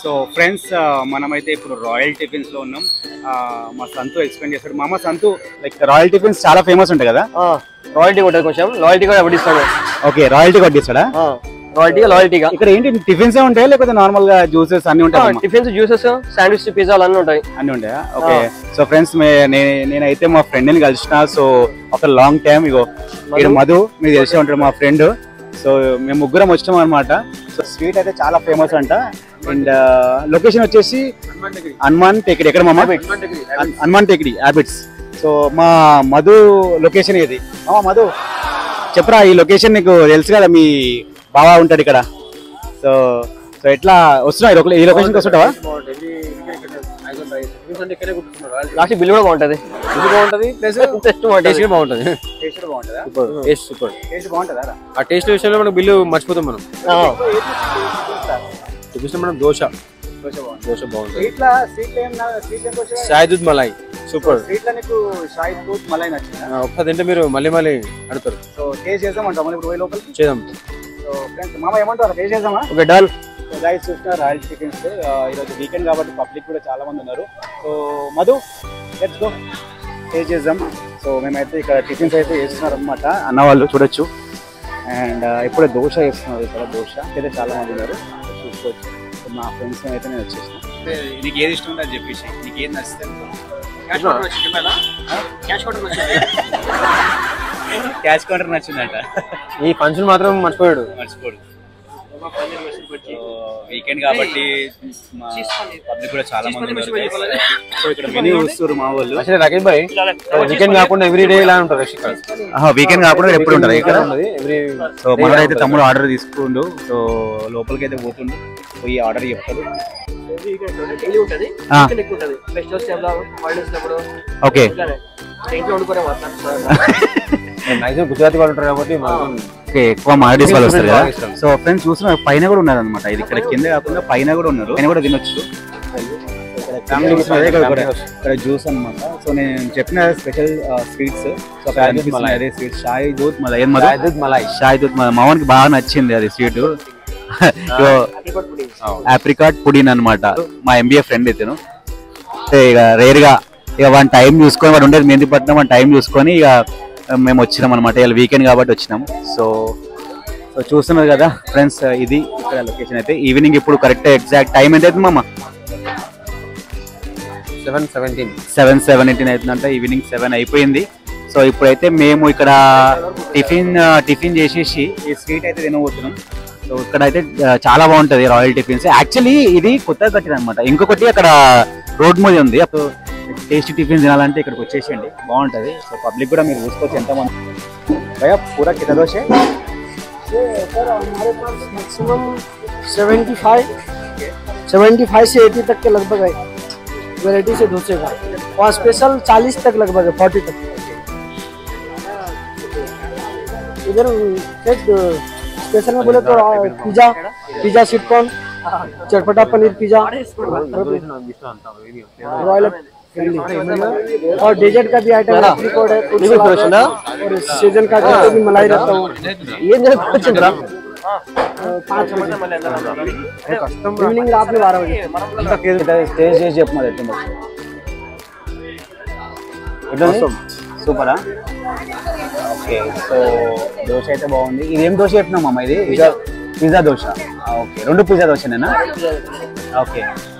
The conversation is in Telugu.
సో ఫ్రెండ్స్ మనమైతే ఇప్పుడు రాయల్ టిఫిన్స్ లో ఉన్నాం ఆ, మా సంతు ఎక్స్ప్లెయిన్ చేస్తాడు మామ సంతు లైక్ రాయల్ టిఫిన్స్ చాలా ఫేమస్ ఉంటాయి కదా రాయల్టీ ఉంటుంది కొంచెం లాయల్టీ కూడా పట్టిస్తాడు ఓకే రాయల్టీ కొట్టిస్తాడా రాయల్టీగా లాయల్టీగా ఇక్కడ ఏంటి టిఫిన్స్ ఏ ఉంటాయా లేకపోతే నార్మల్ గా జ్యూసెస్ అన్ని ఉంటాయి టిఫిన్స్ జ్యూసెస్ శాండ్విచ్ పిజ్జాలు అన్నీ ఉంటాయి అన్ని ఉంటాయా ఓకే సో ఫ్రెండ్స్ నేనైతే మా ఫ్రెండ్ ని కలిసిన సో ఒక లాంగ్ టైం ఇగో ఇక్కడ మధు మీకు తెలిసే ఉంటాడు మా ఫ్రెండ్ సో మేము ముగ్గురం వచ్చాం అనమాట సో స్వీట్ అయితే చాలా ఫేమస్ అంట అండ్ లొకేషన్ వచ్చేసి హనుమాన్ టేకిడి ఎక్కడ మామ హన్- హనుమాన్ టేకిడి హ్యాబిట్స్ సో మా మధు లొకేషన్ ఇది మామ మధు చెప్పరా ఈ లొకేషన్ నీకు తెలుసు కదా మీ బావా ఉంటాడు ఇక్కడ సో సో ఎట్లా వస్తున్నావు ఈ లొకే- ఈ లొకేషన్కి వస్తుంటావా లాస్ట్ బిల్ కూడా బాగుంటది ఇది బాగుంటది ప్లస్ టెస్ట్ బాగుంటది టేస్ట్ కూడా బాగుంటుంది టేస్ట్ బాగుంటుందా టేస్ట్ సూపర్ టేస్ట్ బాగుంటుందా ఆ టేస్ట్ విషయంలో మనకు బిల్లు మర్చిపోతాం మనం చూపిస్తే మనం దోశ దోశ బాగుంటుంది స్వీట్లా స్వీట్ ఏం స్వీట్ ఏం వచ్చా చాయ్ దూద్ మలాయ్ సూపర్ స్వీట్లో నీకు షాయి ఫ్రూట్ మలై నచ్చిందా ఒకసారి తింటే మీరు మళ్ళీ మళ్ళీ అడుగుతారు సో టేస్ట్ చేద్దామంటాం మళ్ళీ ఇప్పుడు పోయి లోపలికి చేద్దాం సో ఫ్రెండ్స్ మామ ఏమంటారు టేస్ట్ చేద్దామా ఓకే డన్ సో గైస్ చూసిన రాయల్ చికెన్స్ ఈరోజు వీకెండ్ కాబట్టి పబ్లిక్ కూడా చాలా మంది ఉన్నారు so Madhu let's go taste చేద్దాం సో మేమైతే ఇక్కడ టిఫిన్స్ అయితే చేస్తున్నారు అనమాట అన్న వాళ్ళు చూడొచ్చు అండ్ ఇప్పుడే దోశ వేస్తున్నారు ఇక్కడ దోశ అయితే చాలా మంది ఉన్నారు సో చూసుకోవచ్చు సో మా ఫ్రెండ్స్ అయితే నేను వచ్చేసిన నీకు ఏది ఇష్టం ఉంటే అది చెప్పేసి నీకు ఏది నచ్చితే క్యాష్ కౌంటర్ నచ్చిందంట ఈ ఫంక్షన్ మాత్రం మర్చిపోయాడు మర్చిపోడు వీకెండ్ కాబట్టి మా పబ్లిక్ కూడా చాలా మంది ఉన్నారు guys. సో ఇక్కడ మెనూ చూస్తారు మా వాళ్ళు అసలు రాకేష్ భాయ్ వీకెండ్ కాకుండా ఎవ్రీ డే ఇలా ఉంటుంది రష్ ఇక్కడ వీకెండ్ కాకుండా ఎప్పుడు ఉంటారు ఇక్కడ ఉన్నది ఎవ్రీ సో మనోడైతే తమ్ముడు ఆర్డర్ తీసుకుండు సో లోపలికి అయితే పోతుండు పోయి ఆర్డర్ చెప్తాడు ఉంటది ఆ. ఎక్కువ ఉంటది ఫెస్టివల్స్ హాలిడేస్ అప్పుడు ఓకే ఇంట్లో వండుకునే మాట్లాడుతున్నారు మ్యాక్సిమం గుజరాతీ వాళ్ళు ఉంటారు కాబట్టి మాకు ఓకే ఎక్కువ మారడీస్ వాళ్ళు వస్తారు కదా బాగా ఇష్టం. సో ఫ్రెండ్స్ చూసిన పైన కూడా ఉన్నారు అనమాట ఇది ఇక్కడ కింద కాకుండా పైన కూడా ఉన్నారు పైన కూడా తినొచ్చు ఫ్యామిలీ అదే ఇక్కడ కూడా ఇక్కడ జ్యూస్ అన్నమాట సో నేను చెప్పిన స్పెషల్ స్వీట్స్ సో అక్కడ షాయి దూద్ అనిపిస్తుంది మలాయ్. అదే స్వీట్ షాయి దూత్ మలై ఏం మధు? చాయ్ దూద్ మలాయ్ షాయి దూత్ మలై. మా వానికి బాగా నచ్చింది అది స్వీట్ ఆప్రికాట్ పుడిన్ అన్నమాట మా ఎంబీఏ ఫ్రెండ్ ఇతను అంటే ఇక రేర్ గా ఇక వన్ టైం చూసుకొని వాడు ఉండేది మెహందీపట్నం వన్ టైం చూసుకొని ఇక మేము వచ్చినాం అనమాట ఇవాళ వీకెండ్ కాబట్టి వచ్చినాం సో సో చూస్తున్నారు కదా ఫ్రెండ్స్ ఇది ఇక్కడ లొకేషన్ అయితే ఈవినింగ్ ఇప్పుడు కరెక్ట్ ఎగ్జాక్ట్ టైం ఎంత అవుతుంది మామ seven seventeen seven seven eighteen అవుతుందంట ఈవినింగ్ సెవెన్ అయిపోయింది సో ఇప్పుడైతే మేము ఇక్కడ టిఫిన్ టిఫిన్ చేసేసి ఈ స్వీట్ అయితే తినబోతున్నాం సో ఇక్కడ అయితే ఆ, చాలా బాగుంటది రాయల్ టిఫిన్స్ యాక్చువల్లీ ఇది కొత్తగా కట్టింది అనమాట ఇంకొకటి అక్కడ రోడ్ మీద ఉంది అప్పుడు టేస్టీ టిఫిన్ తినాలంటే ఇక్కడికి వచ్చేసేయండి బాగుంటది సో పబ్లిక్ కూడా మీరు చూసుకోవచ్చు ఎంతమంది భయ పూరా కింద దోశ सर हमारे पास मैक्सिमम 75 75 से 80 तक के लगभग है वैरायटी से डोसे का और स्पेशल 40 तक लगभग है 40 तक इधर सेट स्पेशल में बोले तो पिज्जा पिज्जा स्वीट कॉर्न चटपटा पनीर पिज्जा रॉयल और डेजर्ट का भी आइटम है एप्रिकॉट है fruit salad है, और सीजन का जो भी मलाई रहता है ये जो कुछ पाँच इवनिंग रात में बारह बजे టేస్ట్ చేసి చెప్పు మరి ఎట్లా ఎట్లా సూపరా ఓకే సో దోశ అయితే బాగుంది ఇది ఏం దోశ చెప్పినాం అమ్మ ఇది పిజ్జా పిజ్జా దోశ ఓకే రెండు పిజ్జా దోశనేనా ఓకే